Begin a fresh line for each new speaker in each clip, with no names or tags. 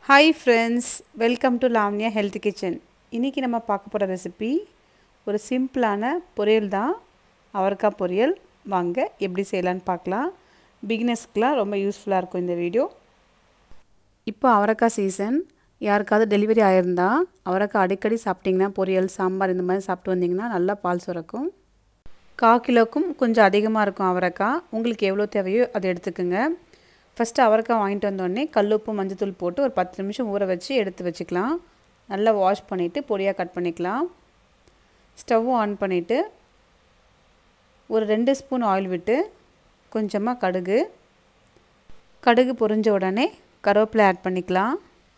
hi friends welcome to Lavanya health kitchen இன்றைக்கி நம்ம பார்க்க போகிற ரெசிபி ஒரு சிம்பிளான பொரியல் தான் அவரைக்காய் பொரியல் வாங்க எப்படி செய்யலான்னு பார்க்கலாம் பிகினர்ஸ்க்கெலாம் ரொம்ப யூஸ்ஃபுல்லாக இருக்கும் இந்த வீடியோ இப்போ அவரைக்காய் சீசன் யாருக்காவது டெலிவரி ஆயிருந்தா அவரைக்காய் அடிக்கடி சாப்பிட்டிங்கன்னா பொரியல் சாம்பார் இந்த மாதிரி சாப்பிட்டு வந்தீங்கன்னா நல்லா பால் சுரக்கும் கால் கிலோக்கும் கொஞ்சம் அதிகமாக இருக்கும் அவரைக்காய் உங்களுக்கு எவ்வளோ தேவையோ அதை எடுத்துக்கோங்க ஃபஸ்ட்டு அவரைக்காய் வாங்கிட்டு வந்தோடனே கல் உப்பு மஞ்சத்தூள் போட்டு ஒரு பத்து நிமிஷம் ஊற வச்சு எடுத்து வச்சுக்கலாம் நல்லா வாஷ் பண்ணிவிட்டு பொடியாக கட் பண்ணிக்கலாம் ஸ்டவ்வும் ஆன் பண்ணிவிட்டு ஒரு ரெண்டு ஸ்பூன் ஆயில் விட்டு கொஞ்சமாக கடுகு கடுகு பொரிஞ்ச உடனே கருவேப்பிலை ஆட் பண்ணிக்கலாம்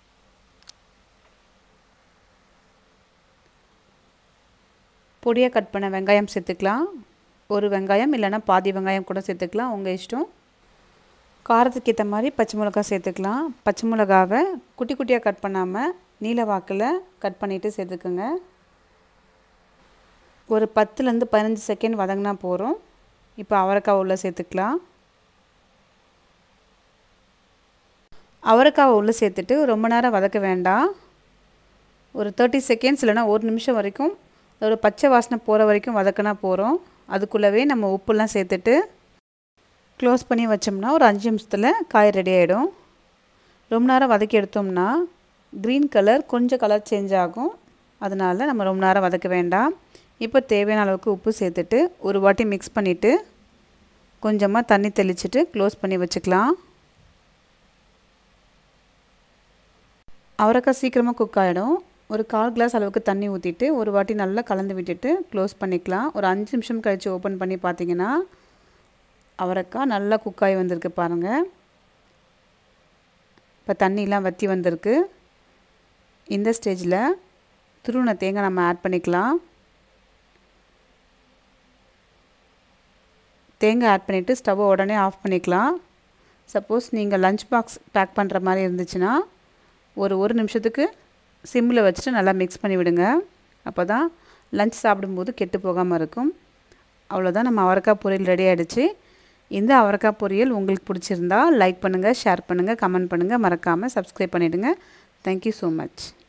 பொடியாக கட் பண்ண வெங்காயம் சேர்த்துக்கலாம் ஒரு வெங்காயம் இல்லைனா பாதி வெங்காயம் கூட சேர்த்துக்கலாம் உங்கள் இஷ்டம் காரத்துக்கு ஏற்ற மாதிரி பச்சை மிளகா சேர்த்துக்கலாம் பச்சை மிளகாவை குட்டி குட்டியாக கட் பண்ணாமல் நீல வாக்கில் கட் பண்ணிவிட்டு சேர்த்துக்கோங்க ஒரு பத்துலேருந்து பதினஞ்சு செகண்ட் வதங்கினா போகிறோம் இப்போ அவரைக்காய் உள்ளே சேர்த்துக்கலாம் அவரைக்காவை உள்ளே சேர்த்துட்டு ரொம்ப நேரம் வதக்க வேண்டாம் ஒரு தேர்ட்டி செகண்ட்ஸ் இல்லைனா ஒரு நிமிஷம் வரைக்கும் ஒரு பச்சை வாசனை போகிற வரைக்கும் வதக்கினா போகிறோம் அதுக்குள்ளவே நம்ம உப்புலாம் சேர்த்துட்டு க்ளோஸ் பண்ணி வச்சோம்னா ஒரு அஞ்சு நிமிஷத்தில் காய் ரெடி ஆகிடும் ரொம்ப நேரம் வதக்கி எடுத்தோம்னா க்ரீன் கலர் கொஞ்சம் கலர் சேஞ்ச் ஆகும் அதனால் நம்ம ரொம்ப நேரம் வதக்க வேண்டாம் இப்போ தேவையான அளவுக்கு உப்பு சேர்த்துட்டு ஒரு வாட்டி மிக்ஸ் பண்ணிவிட்டு கொஞ்சமாக தண்ணி தெளிச்சிட்டு க்ளோஸ் பண்ணி வச்சுக்கலாம் அவரைக்காய் சீக்கிரமாக குக் ஆகிடும் ஒரு கால் கிளாஸ் அளவுக்கு தண்ணி ஊற்றிட்டு ஒரு வாட்டி நல்லா கலந்து விட்டுட்டு க்ளோஸ் பண்ணிக்கலாம் ஒரு அஞ்சு நிமிஷம் கழித்து ஓப்பன் பண்ணி பார்த்தீங்கன்னா அவரைக்காய் நல்லா குக்காகி வந்திருக்கு பாருங்கள் இப்போ தண்ணிலாம் வற்றி வந்திருக்கு இந்த ஸ்டேஜில் துருவன தேங்காய் நம்ம ஆட் பண்ணிக்கலாம் தேங்காய் ஆட் பண்ணிவிட்டு ஸ்டவ்வை உடனே ஆஃப் பண்ணிக்கலாம் சப்போஸ் நீங்கள் லஞ்ச் பாக்ஸ் பேக் பண்ணுற மாதிரி இருந்துச்சுன்னா ஒரு ஒரு நிமிஷத்துக்கு சிம்மில் வச்சுட்டு நல்லா மிக்ஸ் பண்ணி விடுங்க அப்போ தான் லஞ்ச் சாப்பிடும்போது கெட்டு போகாமல் இருக்கும் அவ்வளோதான் நம்ம அவரைக்காய் பொரியல் ரெடி ஆகிடுச்சு இந்த அவரைக்காய் பொரியல் உங்களுக்கு பிடிச்சிருந்தா லைக் பண்ணுங்கள் ஷேர் பண்ணுங்கள் கமெண்ட் பண்ணுங்கள் மறக்காமல் சப்ஸ்கிரைப் பண்ணிவிடுங்க தேங்க்யூ ஸோ மச்